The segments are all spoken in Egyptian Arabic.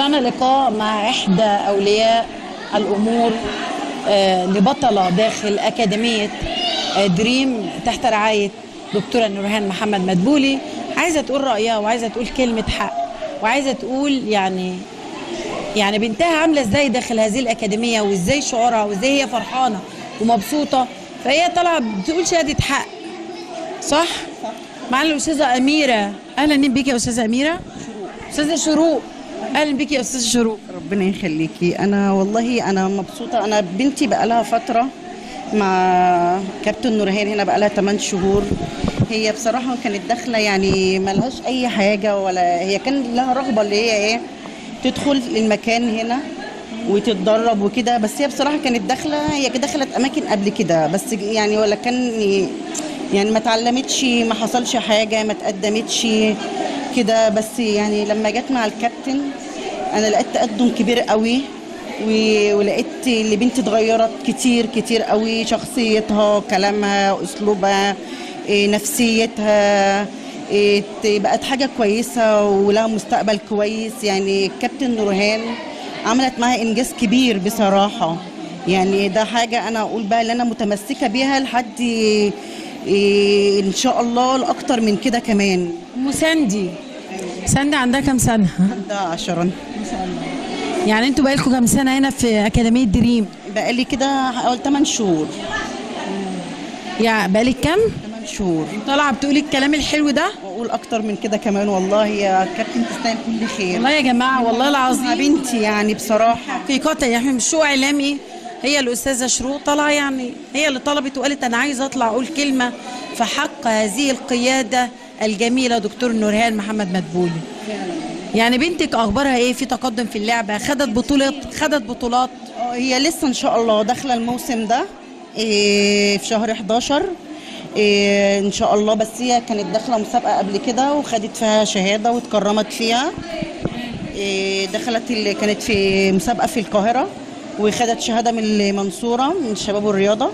معنا لقاء مع إحدى أولياء الأمور آه، لبطلة داخل أكاديمية آه، دريم تحت رعاية دكتورة نورهان محمد مدبولي عايزة تقول رأيها وعايزة تقول كلمة حق وعايزة تقول يعني يعني بنتها عاملة ازاي داخل هذه الأكاديمية وازاي شعورها وازاي هي فرحانة ومبسوطة فهي طالعة بتقول شهادة حق صح؟ معنا الأستاذة أميرة أهلا بيكي يا أستاذة أميرة أستاذة شروق أهلا بيكي يا أستاذة شروق ربنا يخليكي انا والله انا مبسوطه انا بنتي بقى لها فتره مع كابتن نورهان هنا بقى لها 8 شهور هي بصراحه كانت داخله يعني ملهاش اي حاجه ولا هي كان لها رغبه اللي هي ايه تدخل المكان هنا وتتدرب وكده بس هي بصراحه كانت داخله هي دخلت اماكن قبل كده بس يعني ولا كان يعني ما اتعلمتش ما حصلش حاجه ما تقدمتش كده بس يعني لما جت مع الكابتن انا لقيت تقدم كبير قوي و- ولقيت اللي بنتي اتغيرت كتير كتير قوي شخصيتها كلامها اسلوبها إيه، نفسيتها إيه، ت- بقت حاجه كويسه ولها مستقبل كويس يعني كابتن نورهان عملت معاها انجاز كبير بصراحه يعني ده حاجه انا اقول بقى اللي انا متمسكه بيها لحد إيه، ان شاء الله لاكتر من كده كمان أم ساندي ساندي عندها كام سنة؟ ده عشرة يعني انتوا بقالكم كام سنة هنا في أكاديمية دريم؟ بقالي كده حوالي 8 شهور يعني بقالك كام؟ 8 شهور طالعة بتقولي الكلام الحلو ده؟ واقول اكتر من كده كمان والله يا كابتن تستاهل كل خير والله يا جماعة والله مع العظيم بنتي يعني بصراحه حقيقة يعني مش شو إعلامي هي الأستاذة شروق طالعة يعني هي اللي طلبت وقالت أنا عايزة أطلع أقول كلمة في حق هذه القيادة الجميلة دكتور نورهان محمد مدبولي يعني بنتك أخبارها إيه في تقدم في اللعبة خدت بطولة خدت بطولات اه هي لسه ان شاء الله داخله الموسم ده إيه في شهر 11 إيه ان شاء الله بس هي كانت داخله مسابقه قبل كده وخدت فيها شهاده واتكرمت فيها إيه دخلت اللي كانت في مسابقه في القاهره وخدت شهاده من المنصوره من الشباب والرياضه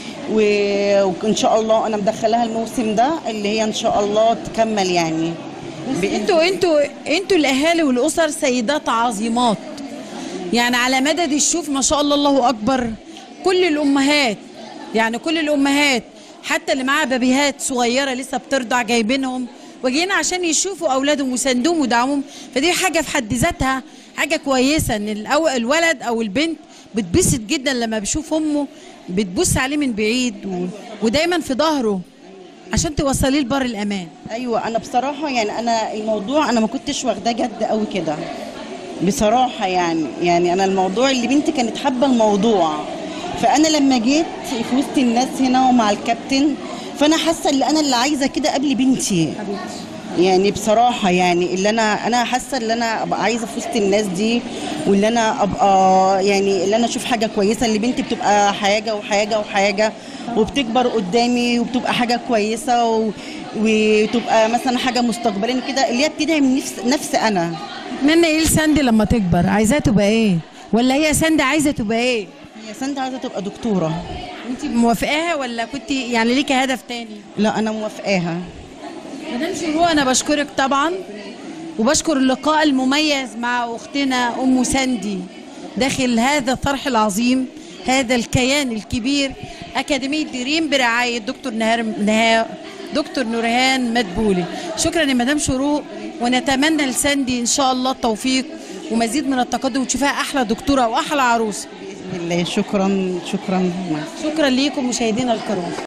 و- وان شاء الله انا مدخلاها الموسم ده اللي هي ان شاء الله تكمل يعني انتوا انتوا انتوا الاهالي والاسر سيدات عظيمات يعني على مدد الشوف ما شاء الله الله اكبر كل الامهات يعني كل الامهات حتى اللي معاها بابيهات صغيره لسه بترضع جايبينهم وجايين عشان يشوفوا اولادهم ويساندوهم ويدعموهم فدي حاجه في حد ذاتها حاجه كويسه ان الأو- الولد او البنت بتبسط جدا لما بيشوف امه بتبص عليه من بعيد و... ودايما في ظهره عشان توصليه لبر الامان ايوه انا بصراحه يعني انا الموضوع انا ما كنتش واخداه جد قوي كده بصراحه يعني يعني انا الموضوع اللي بنتي كانت حابه الموضوع فانا لما جيت في وسط الناس هنا ومع الكابتن فانا حاسه ان انا اللي عايزه كده قبل بنتي يعني بصراحه يعني اللي انا انا حاسه ان انا ابقى عايزه في وسط الناس دي واللي انا ابقى يعني اللي انا اشوف حاجه كويسه اللي بنتي بتبقى حاجه وحاجه وحاجه وبتكبر قدامي وبتبقى حاجه كويسه و... وتبقى مثلا حاجه مستقبلين كده اللي هي بتدعي من نفس نفس انا تتمنى ايه لساندي لما تكبر عايزاها تبقى ايه ولا هي ساندي عايزه تبقى ايه هي سند عايزه تبقى دكتوره انت موافقاها ولا كنت يعني ليكي هدف تاني لا انا موافقاها مدام شروق انا بشكرك طبعا وبشكر اللقاء المميز مع اختنا ام ساندي داخل هذا الطرح العظيم هذا الكيان الكبير اكاديميه دريم برعايه دكتور نهار نها دكتور نورهان مدبولي شكرا يا مدام شروق ونتمنى لساندي ان شاء الله التوفيق ومزيد من التقدم وتشوفها احلى دكتوره واحلى عروسه باذن الله شكرا شكرا شكرا ليكم مشاهدينا الكرام